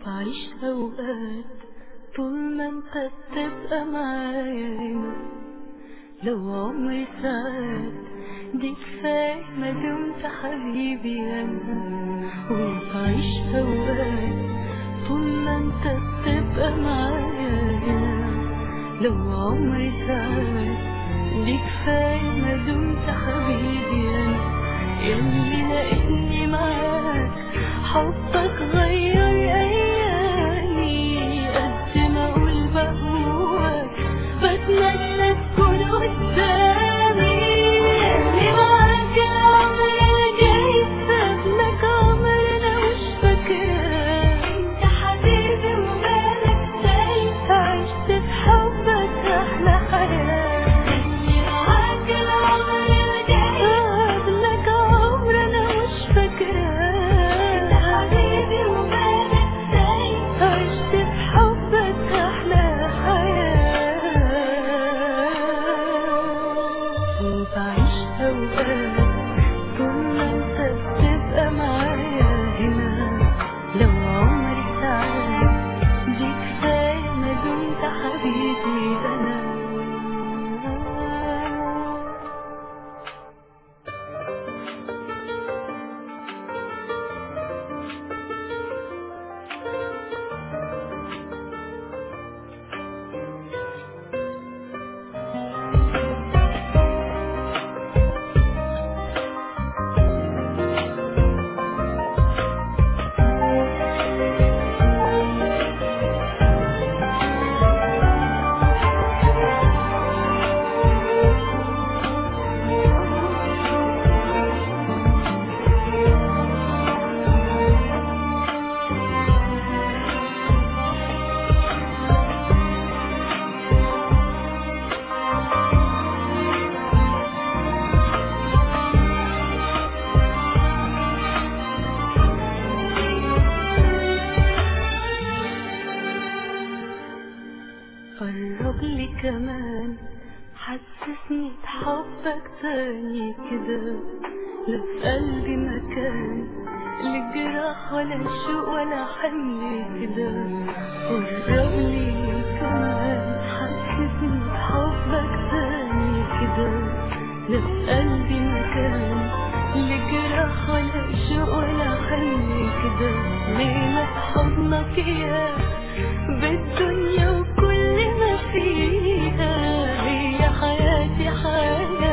بعيش أوقات طول ما انت بتبقى معايا هنا لو عمري ساعات دي كفاية ما دمت حبيبي أنا وبعيش أوقات طول ما انت بتبقى معايا هنا لو عمري ساعات دي كفاية ما دمت حبيبي أنا يلي لقيتني معاك حبك غير أيامي قد ما أقول بهواك بتمنى تكون قدامي اللي معاك العمر الجاي سابلك عمر أنا مش فاكراه أنت حبيبي ومالك سايب عشت في حبك أحلى حياة اللي معاك العمر الجاي سابلك عمر أنا مش فاكراه أنت حبيبي ومالك سايب عشت في حبك أحلى حياة وبعيش أوقات طول ما انت بتبقى معايا هنا لو عمري ساعات دي كفاية ما دمت حبيبي أنا قرب لي كمان حسسني بحبك تاني كده لا في قلبي مكان لجراح ولا شوق ولا حمل كده قرب لي كمان حسسني بحبك تاني كده لا في قلبي مكان لجراح ولا شوق ولا حمل كده ليلة في حضنك يا بالدنيا وكل ما فيها هي حياتي حاجة